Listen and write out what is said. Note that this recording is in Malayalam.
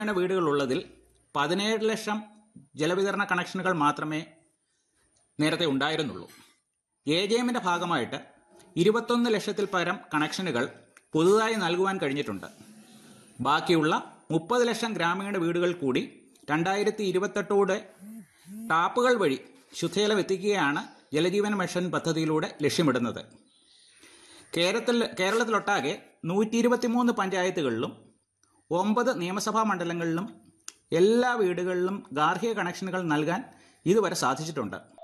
ഗ്രാമീണ വീടുകളുള്ളതിൽ പതിനേഴ് ലക്ഷം ജലവിതരണ കണക്ഷനുകൾ മാത്രമേ നേരത്തെ ഉണ്ടായിരുന്നുള്ളൂ എ ജെ എമ്മിന്റെ ഭാഗമായിട്ട് ഇരുപത്തൊന്ന് ലക്ഷത്തിൽ പരം കണക്ഷനുകൾ പുതുതായി നൽകുവാൻ കഴിഞ്ഞിട്ടുണ്ട് ബാക്കിയുള്ള മുപ്പത് ലക്ഷം ഗ്രാമീണ വീടുകൾ കൂടി രണ്ടായിരത്തി ഇരുപത്തെട്ടോടെ ടാപ്പുകൾ വഴി ശുദ്ധജലം എത്തിക്കുകയാണ് ജലജീവൻ മിഷൻ പദ്ധതിയിലൂടെ ലക്ഷ്യമിടുന്നത് കേരളത്തിൽ കേരളത്തിലൊട്ടാകെ നൂറ്റി ഇരുപത്തിമൂന്ന് പഞ്ചായത്തുകളിലും ഒമ്പത് നിയമസഭാ മണ്ഡലങ്ങളിലും എല്ലാ വീടുകളിലും ഗാർഹിക കണക്ഷനുകൾ നൽകാൻ ഇതുവരെ സാധിച്ചിട്ടുണ്ട്